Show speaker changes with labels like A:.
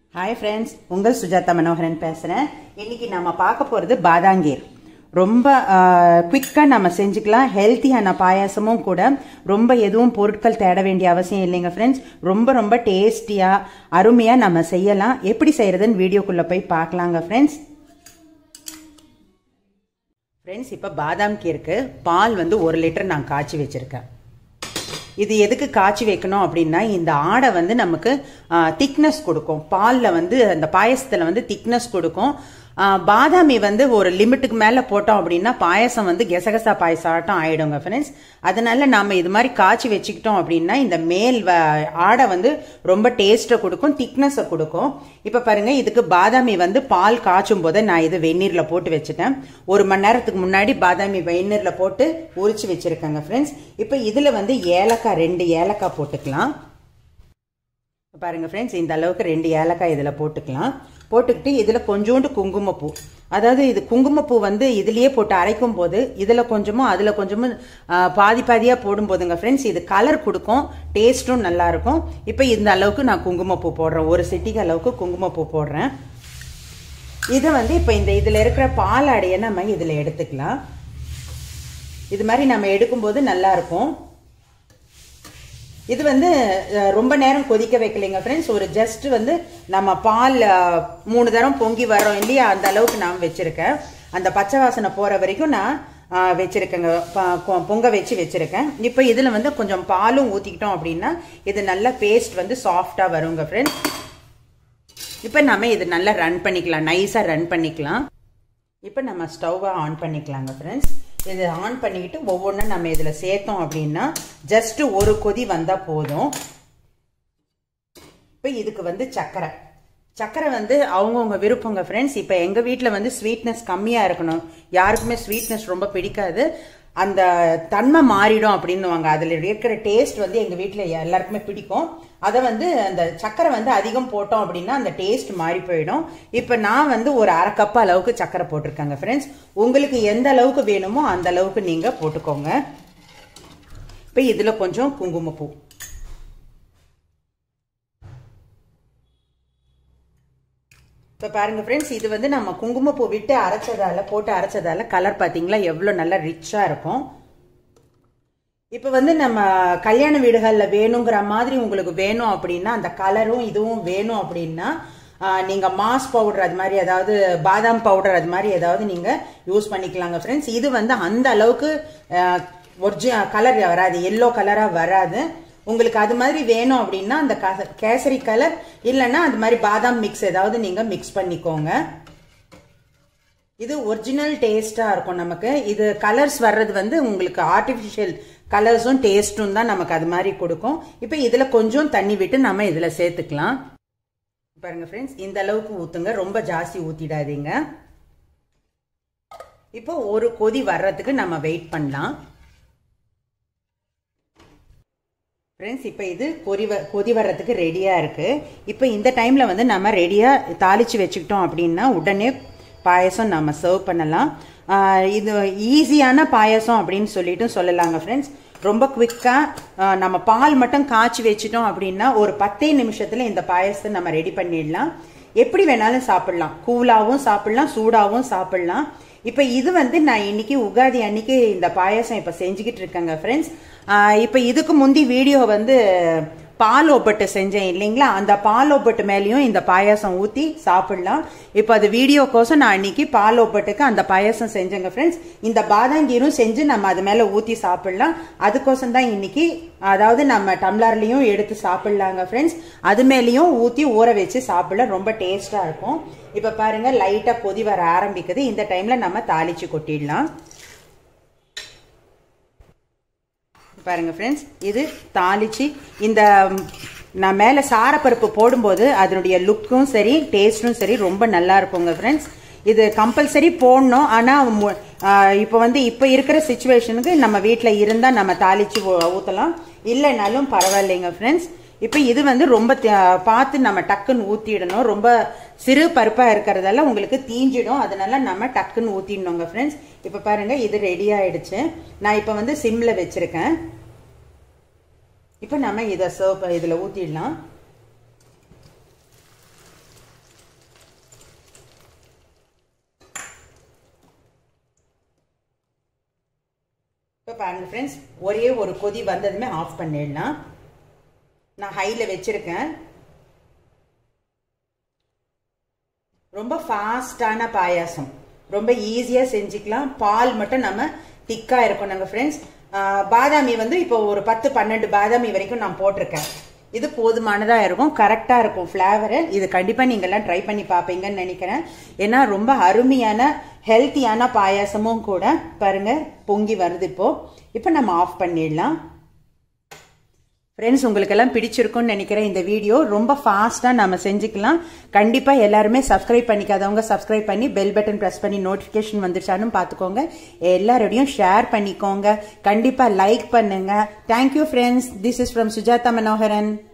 A: hi friends உங்கள் சுஜாதா மனோகரன் பேசுகிறேன் இன்னைக்கு நம்ம பார்க்க போகிறது பாதாங்கீர் ரொம்ப குவிக்காக நம்ம செஞ்சுக்கலாம் ஹெல்த்தியான பாயாசமும் கூட ரொம்ப எதுவும் பொருட்கள் தேட வேண்டிய அவசியம் இல்லைங்க ஃப்ரெண்ட்ஸ் ரொம்ப ரொம்ப டேஸ்டியாக அருமையாக நம்ம செய்யலாம் எப்படி செய்கிறதுன்னு வீடியோக்குள்ளே போய் பார்க்கலாங்க ஃப்ரெண்ட்ஸ் ஃப்ரெண்ட்ஸ் இப்போ பாதாம் கீருக்கு பால் வந்து ஒரு லிட்டர் நான் காய்ச்சி வச்சுருக்கேன் இது எதுக்கு காய்ச்சி வைக்கணும் அப்படின்னா இந்த ஆடை வந்து நமக்கு திக்னஸ் கொடுக்கும் பாலில் வந்து அந்த பாயசத்தில் வந்து திக்னஸ் கொடுக்கும் பாதாமி வந்து ஒரு லிமிட்டுக்கு மேலே போட்டோம் அப்படின்னா பாயசம் வந்து கெசகசா பாயசம் ஆட்டம் ஆயிடுங்க ஃப்ரெண்ட்ஸ் அதனால நாம் இது மாதிரி காய்ச்சி வச்சுக்கிட்டோம் அப்படின்னா இந்த மேல் ஆடை வந்து ரொம்ப டேஸ்ட்டை கொடுக்கும் திக்னஸை கொடுக்கும் இப்போ பாருங்க இதுக்கு பாதாமி வந்து பால் காய்ச்சும் போது நான் இது வெந்நீரில் போட்டு வச்சுட்டேன் ஒரு மணி நேரத்துக்கு முன்னாடி பாதாமி வெந்நீரில் போட்டு உரிச்சு வச்சிருக்கேங்க ஃப்ரெண்ட்ஸ் இப்போ இதில் வந்து ஏலக்காய் ரெண்டு ஏலக்காய் போட்டுக்கலாம் பாருங்க ஃப்ரெண்ட்ஸ் இந்த அளவுக்கு ரெண்டு ஏலக்காய் இதில் போட்டுக்கலாம் போட்டுக்கிட்டு இதில் கொஞ்சோண்டு குங்குமப்பூ அதாவது இது குங்குமப்பூ வந்து இதுலேயே போட்டு அரைக்கும் போது இதில் கொஞ்சமும் அதில் கொஞ்சமும் பாதி பாதியாக போடும்போதுங்க ஃப்ரெண்ட்ஸ் இது கலர் கொடுக்கும் டேஸ்ட்டும் நல்லாயிருக்கும் இப்போ இந்த அளவுக்கு நான் குங்குமப்பூ போடுறேன் ஒரு சிட்டிக்கு அளவுக்கு குங்குமப்பூ போடுறேன் இதை வந்து இப்போ இந்த இதில் இருக்கிற பால் அடையை நம்ம இதில் எடுத்துக்கலாம் இது மாதிரி நம்ம எடுக்கும்போது நல்லாயிருக்கும் இது வந்து ரொம்ப நேரம் கொதிக்க வைக்கலைங்க ஃப்ரெண்ட்ஸ் ஒரு ஜஸ்ட் வந்து நம்ம பால் மூணு தரம் பொங்கி வரோம் இல்லையா அந்த அளவுக்கு நான் வச்சுருக்கேன் அந்த பச்சை வாசனை போகிற வரைக்கும் நான் வச்சுருக்கேங்க பொங்க வச்சு வச்சுருக்கேன் இப்போ இதில் வந்து கொஞ்சம் பாலும் ஊற்றிக்கிட்டோம் அப்படின்னா இது நல்ல பேஸ்ட் வந்து சாஃப்டாக வருங்க ஃப்ரெண்ட்ஸ் இப்போ நம்ம இது நல்லா ரன் பண்ணிக்கலாம் நைஸாக ரன் பண்ணிக்கலாம் இப்போ நம்ம ஸ்டவ்வை ஆன் பண்ணிக்கலாங்க ஃப்ரெண்ட்ஸ் இது ஆன் பண்ணிக்கிட்டு ஒவ்வொன்றும் நம்ம இதில் சேர்த்தோம் அப்படின்னா ஜஸ்ட் ஒரு கொதி வந்தால் போதும் இப்போ இதுக்கு வந்து சர்க்கரை சர்க்கரை வந்து அவங்கவுங்க விருப்பங்க ஃப்ரெண்ட்ஸ் இப்போ எங்கள் வீட்டில் வந்து ஸ்வீட்னஸ் கம்மியாக இருக்கணும் யாருக்குமே ஸ்வீட்னஸ் ரொம்ப பிடிக்காது அந்த தன்மை மாறிடும் அப்படின்னுவாங்க அதில் இருக்கிற டேஸ்ட் வந்து எங்கள் வீட்டில் எல்லாருக்குமே பிடிக்கும் அதை வந்து அந்த சர்க்கரை வந்து அதிகம் போட்டோம் அப்படின்னா அந்த டேஸ்ட் மாறி போயிடும் இப்போ நான் வந்து ஒரு அரை கப் அளவுக்கு சர்க்கரை போட்டிருக்கேங்க ஃப்ரெண்ட்ஸ் உங்களுக்கு எந்த அளவுக்கு வேணுமோ அந்த அளவுக்கு நீங்கள் போட்டுக்கோங்க இப்போ இதில் கொஞ்சம் குங்குமப்பூ இப்போ பாருங்க ஃப்ரெண்ட்ஸ் இது வந்து நம்ம குங்குமப்பூ விட்டு அரைச்சதால போட்டு அரைச்சதால கலர் பார்த்தீங்களா எவ்வளோ நல்லா ரிச்சாக இருக்கும் இப்போ வந்து நம்ம கல்யாண வீடுகளில் வேணுங்கிற மாதிரி உங்களுக்கு வேணும் அப்படின்னா அந்த கலரும் இதுவும் வேணும் அப்படின்னா நீங்கள் மாஸ் பவுடர் அது மாதிரி ஏதாவது பாதாம் பவுடர் அது மாதிரி ஏதாவது நீங்கள் யூஸ் பண்ணிக்கலாங்க ஃப்ரெண்ட்ஸ் இது வந்து அந்த அளவுக்கு ஒரிஜி கலர் வராது எல்லோ கலராக வராது உங்களுக்கு அது மாதிரி வேணும் அப்படின்னா அந்த கேசரி கலர் இல்லைன்னா அது மாதிரி பாதாம் மிக்ஸ் ஏதாவது நீங்கள் மிக்ஸ் பண்ணிக்கோங்க இது ஒரிஜினல் டேஸ்டாக இருக்கும் நமக்கு இது கலர்ஸ் வர்றது வந்து உங்களுக்கு ஆர்டிஃபிஷியல் கலர்ஸும் டேஸ்ட்டும் தான் நமக்கு அது மாதிரி கொடுக்கும் இப்போ இதில் கொஞ்சம் தண்ணி விட்டு நம்ம இதில் சேர்த்துக்கலாம் பாருங்க ஃப்ரெண்ட்ஸ் இந்த அளவுக்கு ஊற்றுங்க ரொம்ப ஜாஸ்தி ஊற்றிடாதீங்க இப்போ ஒரு கொதி வர்றதுக்கு நம்ம வெயிட் பண்ணலாம் ஃப்ரெண்ட்ஸ் இப்போ இது கொதி வ கொதி வர்றதுக்கு ரெடியாக இருக்குது இப்போ இந்த டைமில் வந்து நம்ம ரெடியாக தாளித்து வச்சுக்கிட்டோம் அப்படின்னா உடனே பாயசம் நம்ம சர்வ் பண்ணலாம் இது ஈஸியான பாயசம் அப்படின்னு சொல்லிட்டு சொல்லலாங்க ஃப்ரெண்ட்ஸ் ரொம்ப குவிக்காக நம்ம பால் மட்டும் காய்ச்சி வச்சிட்டோம் அப்படின்னா ஒரு பத்தே நிமிஷத்தில் இந்த பாயசத்தை நம்ம ரெடி பண்ணிடலாம் எப்படி வேணாலும் சாப்பிடலாம் கூலாகவும் சாப்பிடலாம் சூடாகவும் சாப்பிடலாம் இப்போ இது வந்து நான் இன்னைக்கு உகாதி அன்னைக்கு இந்த பாயசம் இப்போ செஞ்சுக்கிட்டு இருக்கேங்க ஃப்ரெண்ட்ஸ் இப்போ இதுக்கு முந்தி வீடியோ வந்து பால் ஒப்பட்டு செஞ்சேன் இல்லைங்களா அந்த பால் ஒப்பட்டு மேலேயும் இந்த பாயாசம் ஊற்றி சாப்பிடலாம் இப்போ அது வீடியோக்கோசம் நான் அன்னைக்கு பால் ஒப்பட்டுக்கு அந்த பாயாசம் செஞ்சேங்க ஃப்ரெண்ட்ஸ் இந்த பாதாங்கீரும் செஞ்சு நம்ம அது மேலே ஊற்றி சாப்பிடலாம் அதுக்கோசம் தான் இன்னைக்கு அதாவது நம்ம டம்ளர்லையும் எடுத்து சாப்பிடலாங்க ஃப்ரெண்ட்ஸ் அது மேலேயும் ஊற்றி ஊற வச்சு சாப்பிட ரொம்ப டேஸ்டாக இருக்கும் இப்போ பாருங்க லைட்டாக கொதி வர ஆரம்பிக்குது இந்த டைமில் நம்ம தாளிச்சு கொட்டிடலாம் பாருங்க ஃப்ரெண்ட்ஸ் இது தாளிச்சு இந்த நான் மேலே சாரப்பருப்பு போடும்போது அதனுடைய லுக்கும் சரி டேஸ்ட்டும் சரி ரொம்ப நல்லா இருக்குங்க ஃப்ரெண்ட்ஸ் இது கம்பல்சரி போடணும் ஆனால் இப்போ வந்து இப்போ இருக்கிற சுச்சுவேஷனுக்கு நம்ம வீட்டில் இருந்தால் நம்ம தாளித்து ஊற்றலாம் இல்லைனாலும் பரவாயில்லைங்க ஃப்ரெண்ட்ஸ் இப்போ இது வந்து ரொம்ப பார்த்து நம்ம டக்குன்னு ஊற்றிடணும் ரொம்ப சிறு பருப்பாக இருக்கிறதால உங்களுக்கு தீஞ்சிடும் அதனால நம்ம டக்குன்னு ஊற்றிடணுங்க ஃப்ரெண்ட்ஸ் இப்போ பாருங்கள் இது ரெடி ஆயிடுச்சு நான் இப்போ வந்து சிம்மில் வச்சுருக்கேன் இப்போ நம்ம இதை சர்வ் இதில் ஊற்றிடலாம் பாருங்க ஃப்ரெண்ட்ஸ் ஒரே ஒரு கொதி வந்ததுமே ஆஃப் பண்ணிடலாம் நான் ஹைல வச்சிருக்கேன் ரொம்ப ஃபாஸ்டான பாயாசம் ரொம்ப ஈஸியா செஞ்சுக்கலாம் பால் மட்டும் நம்ம திக்கா இருக்கும் நாங்க ஃப்ரெண்ட்ஸ் பாதாமி வந்து இப்போ ஒரு பத்து பன்னெண்டு பாதாமி வரைக்கும் நான் போட்டிருக்கேன் இது போதுமானதா இருக்கும் கரெக்டா இருக்கும் ஃபிளேவரு இது கண்டிப்பா நீங்க எல்லாம் ட்ரை பண்ணி பாப்பீங்கன்னு நினைக்கிறேன் ஏன்னா ரொம்ப அருமையான ஹெல்த்தியான பாயாசமும் கூட பாருங்க பொங்கி வருது இப்போ இப்போ நம்ம ஆஃப் பண்ணிடலாம் ஃப்ரெண்ட்ஸ் உங்களுக்கெல்லாம் பிடிச்சிருக்கும்னு நினைக்கிறேன் இந்த வீடியோ ரொம்ப ஃபாஸ்ட்டாக நம்ம செஞ்சுக்கலாம் கண்டிப்பாக எல்லாருமே சப்ஸ்கிரைப் பண்ணிக்காதவங்க சப்ஸ்கிரைப் பண்ணி பெல் பட்டன் ப்ரெஸ் பண்ணி நோட்டிஃபிகேஷன் வந்துருச்சான்னு பார்த்துக்கோங்க எல்லாரோடையும் ஷேர் பண்ணிக்கோங்க கண்டிப்பாக லைக் பண்ணுங்க thank you friends this is from Sujatha Manoharan